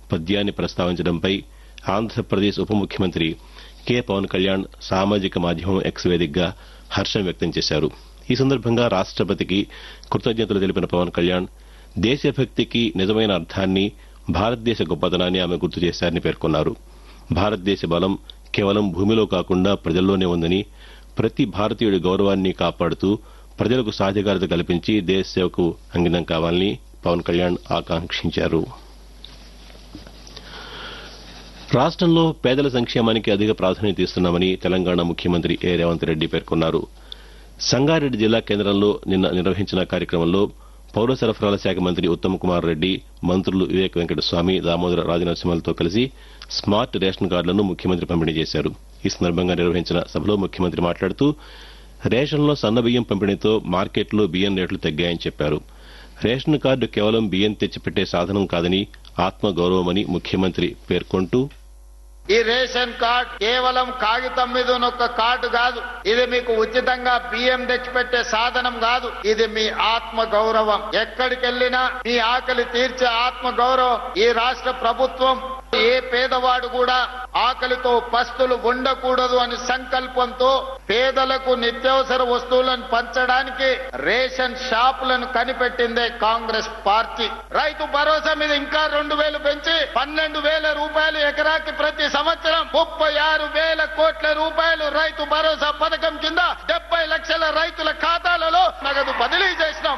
పద్యాన్ని ప్రస్తావించడంపై ఆంధ్రప్రదేశ్ ఉప ముఖ్యమంత్రి కె పవన్ కళ్యాణ్ సామాజిక మాధ్యమం ఎక్స్ వేదికగా హర్షం వ్యక్తం చేశారు ఈ సందర్భంగా రాష్టపతికి కృతజ్ఞతలు తెలిపిన పవన్ కళ్యాణ్ దేశభక్తికి నిజమైన అర్థాన్ని భారతదేశ గొప్పతనాన్ని ఆమె గుర్తు చేశారని పేర్కొన్నారు భారతదేశ బలం కేవలం భూమిలో కాకుండా ప్రజల్లోనే ఉందని ప్రతి భారతీయుడి గౌరవాన్ని కాపాడుతూ ప్రజలకు సాధికారత కల్పించి దేశ సేవకు అంకితం కావాలని పవన్ కళ్యాణ్ ఆకాంక్షించారు రాష్ట్రంలో పేదల సంక్షేమానికి అధిక ప్రాధాన్యత ఇస్తున్నామని తెలంగాణ ముఖ్యమంత్రి ఏ రేవంత్ రెడ్డి పేర్కొన్నారు సంగారెడ్డి జిల్లా కేంద్రంలో నిన్న నిర్వహించిన కార్యక్రమంలో పౌర సరఫరాల శాఖ మంత్రి ఉత్తమ్ కుమార్ రెడ్డి మంత్రులు వివేక్ వెంకటస్వామి దామోదర రాజనరసింహలతో కలిసి స్మార్ట్ రేషన్ కార్డులను ముఖ్యమంత్రి పంపిణీ చేశారు ఈ సందర్భంగా నిర్వహించిన సభలో ముఖ్యమంత్రి మాట్లాడుతూ రేషన్లో సన్నబియ్యం పంపిణీతో మార్కెట్లో బియ్యం రేట్లు తగ్గాయని చెప్పారు రేషన్ కార్డు కేవలం బియ్యం తెచ్చిపెట్టే సాధనం కాదని ఆత్మగౌరవమని ముఖ్యమంత్రి పేర్కొంటూ ఈ రేషన్ కార్డ్ కేవలం కాగితం మీద ఉన్న ఒక కార్డు కాదు ఇది మీకు ఉచితంగా బియ్యం తెచ్చిపెట్టే సాధనం కాదు ఇది మీ ఆత్మ గౌరవం ఎక్కడికి వెళ్ళినా మీ ఆకలి తీర్చే ఆత్మ గౌరవం ఈ రాష్ట్ర ప్రభుత్వం ఏ పేదవాడు కూడా ఆకలితో పస్తులు ఉండకూడదు అని సంకల్పంతో పేదలకు నిత్యావసర వస్తువులను పంచడానికి రేషన్ షాపులను కనిపెట్టిందే కాంగ్రెస్ పార్టీ రైతు భరోసా మీద ఇంకా రెండు వేలు పెంచి పన్నెండు వేల రూపాయలు ఎకరాకి ప్రతి సంవత్సరం ముప్పై ఆరు వేల కోట్ల రూపాయలు రైతు భరోసా పథకం కింద డెబ్బై లక్షల రైతుల ఖాతాలలో నగదు బదిలీ చేసినాం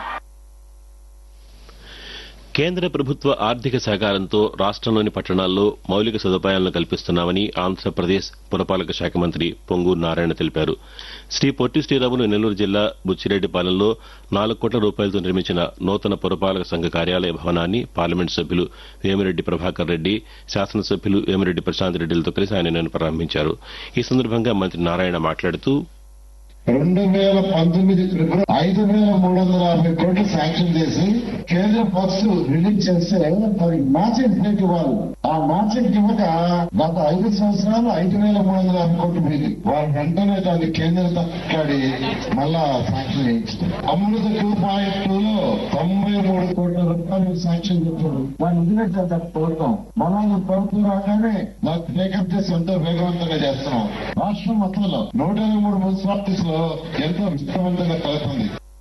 కేంద్ర ప్రభుత్వ ఆర్థిక సహకారంతో రాష్ట్రంలోని పట్టణాల్లో మౌలిక సదుపాయాలను కల్పిస్తున్నామని ఆంధ్రప్రదేశ్ పురపాలక శాఖ మంత్రి పొంగూరు నారాయణ తెలిపారు శ్రీ పొట్టి శ్రీరాములు నెల్లూరు జిల్లా బుచ్చిరెడ్డిపాలెంలో నాలుగు కోట్ల రూపాయలతో నిర్మించిన నూతన పురపాలక సంఘ కార్యాలయ భవనాన్ని పార్లమెంట్ సభ్యులు వేమిరెడ్డి ప్రభాకర్ రెడ్డి శాసనసభ్యులు వేమిరెడ్డి ప్రశాంత్ రెడ్డిలతో కలిసి ఆయన నిన్న ప్రారంభించారు ఈ సందర్భంగా మంత్రి నారాయణ మాట్లాడుతూ రెండు వేల పంతొమ్మిది ఫిబ్రవరి ఐదు వేల మూడు వందల యాభై కోట్లు శాంక్షన్ చేసి కేంద్ర ఫస్ట్ రిలీజ్ చేస్తే మరి మ్యాచింగ్ డేట్ ఇవ్వాలి ఆ మ్యాచింగ్ ఇవ్వక గత ఐదు సంవత్సరాలు ఐదు వేల మూడు వందల యాభై కోట్లు పోయింది వారు వెంటనే దాన్ని కేంద్ర తక్కడి మళ్ళా శాంక్షన్ చేయించారు అమృత టూ పాయింట్ టూ లో తొంభై మూడు కోట్ల రూపాయలు శాంక్షన్ చేశారు దాన్ని వదిలేసారు ప్రభుత్వం మనం ప్రభుత్వం రాగానే దాన్ని టేకప్ చేసి ఎంతో వేగవంతంగా చేస్తున్నాం రాష్ట్రం మొత్తంలో నూట ఇరవై మూడు మున్సిపాలిటీస్ లో ఎంతో విస్తృతంగా కలుగుతుంది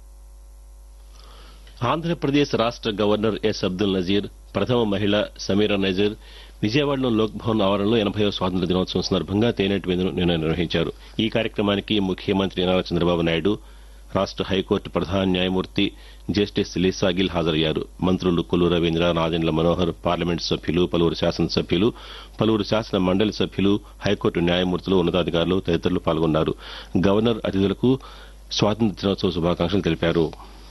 ఆంధ్రప్రదేశ్ రాష్ట గవర్నర్ ఎస్ అబ్దుల్ నజీర్ ప్రథమ మహిళ సమీరా నజీర్ విజయవాడలో లోక్ భవన్ ఆవరణలో ఎనభైవ స్వాతంత్ర దినోత్సవం సందర్భంగా తేనెటి విందును నిన్న నిర్వహించారు ఈ కార్యక్రమానికి ముఖ్యమంత్రి నారా చంద్రబాబు నాయుడు రాష్ట హైకోర్టు ప్రధాన న్యాయమూర్తి జస్టిస్ లీసా గిల్ హాజరయ్యారు మంత్రులు కొల్లు రవీంద్ర నాదెండ్ల మనోహర్ పార్లమెంటు సభ్యులు పలువురు శాసనసభ్యులు పలువురు శాసన మండలి సభ్యులు హైకోర్టు న్యాయమూర్తులు ఉన్నతాధికారులు తదితరులు పాల్గొన్నారు గవర్నర్ అతిథులకు స్వాతంత్ర దినోత్సవ శుభాకాంక్షలు తెలిపారు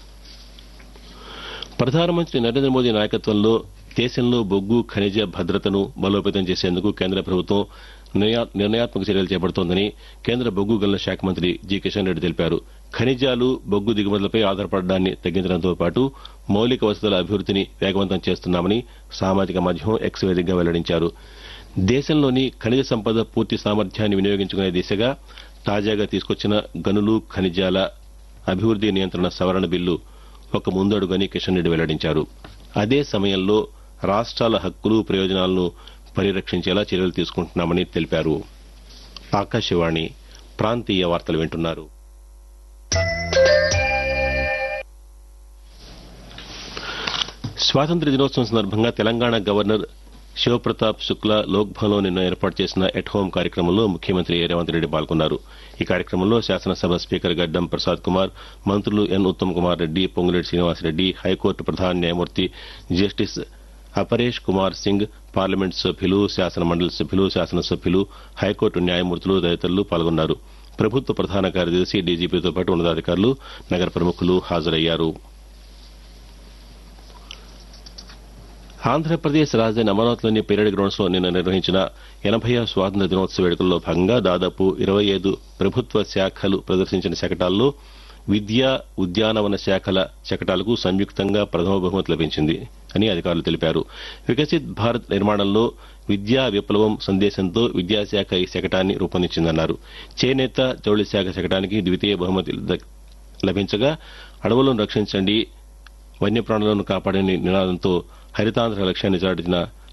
ప్రధానమంత్రి నరేంద్ర మోదీ నాయకత్వంలో దేశంలో బొగ్గు ఖనిజ భద్రతను బలోపేతం చేసేందుకు కేంద్ర ప్రభుత్వం నిర్ణయా- నిర్ణయాత్మక చర్యలు చేపడుతోందని కేంద్ర బొగ్గు గనుల శాఖ మంత్రి జి కిషన్ రెడ్డి తెలిపారు ఖనిజాలు బొగ్గు దిగుమతులపై ఆధారపడడాన్ని తగ్గించడంతో పాటు మౌలిక వసతుల అభివృద్ధిని వేగవంతం చేస్తున్నామని సామాజిక మాధ్యమం ఎక్స్ వేదికగా వెల్లడించారు దేశంలోని ఖనిజ సంపద పూర్తి సామర్థ్యాన్ని వినియోగించుకునే దిశగా తాజాగా తీసుకొచ్చిన గనులు ఖనిజాల అభివృద్ది నియంత్రణ సవరణ బిల్లు ఒక ముందడుగని కిషన్ రెడ్డి వెల్లడించారు అదే సమయంలో రాష్ట్రాల హక్కులు ప్రయోజనాలను పరిరక్షించేలా చర్యలు తీసుకుంటున్నామని తెలిపారు ఆకాశవాణి ప్రాంతీయ వార్తలు వింటున్నారు స్వాతంత్ర దినోత్సవం సందర్భంగా తెలంగాణ గవర్నర్ శివప్రతాప్ శుక్లా లోక్ భవన్లో నిన్న ఏర్పాటు చేసిన ఎట్ హోం కార్యక్రమంలో ముఖ్యమంత్రి రేవంత్ రెడ్డి పాల్గొన్నారు ఈ కార్యక్రమంలో శాసనసభ స్పీకర్ గడ్డం ప్రసాద్ కుమార్ మంత్రులు ఎన్ ఉత్తమ్ కుమార్ రెడ్డి పొంగులేటి శ్రీనివాసరెడ్డి హైకోర్టు ప్రధాన న్యాయమూర్తి జస్టిస్ అపరేష్ కుమార్ సింగ్ పార్లమెంట్ సభ్యులు శాసన మండలి సభ్యులు శాసనసభ్యులు హైకోర్టు న్యాయమూర్తులు తదితరులు పాల్గొన్నారు ప్రభుత్వ ప్రధాన కార్యదర్శి డీజీపీతో పాటు ఉన్నతాధికారులు నగర ప్రముఖులు హాజరయ్యారు ఆంధ్రప్రదేశ్ రాజధాని అమరావతిలోని పెరేడ్ గ్రౌండ్స్ లో నిన్న నిర్వహించిన ఎనభై స్వాతంత్ర దినోత్సవ వేడుకల్లో భాగంగా దాదాపు ఇరవై ఐదు ప్రభుత్వ శాఖలు ప్రదర్శించిన శకటాల్లో విద్యా ఉద్యానవన శాఖల శకటాలకు సంయుక్తంగా ప్రథమ బహుమతి లభించింది అని అధికారులు తెలిపారు వికసిత్ భారత్ నిర్మాణంలో విద్యా విప్లవం సందేశంతో విద్యాశాఖ ఈ శకటాన్ని రూపొందించిందన్నారు చేనేత జౌళి శాఖ శకటానికి ద్వితీయ బహుమతి దక్- లభించగా అడవులను రక్షించండి వన్యప్రాణులను కాపాడని నినాదంతో హరితాంధ్ర లక్ష్యాన్ని చాటిన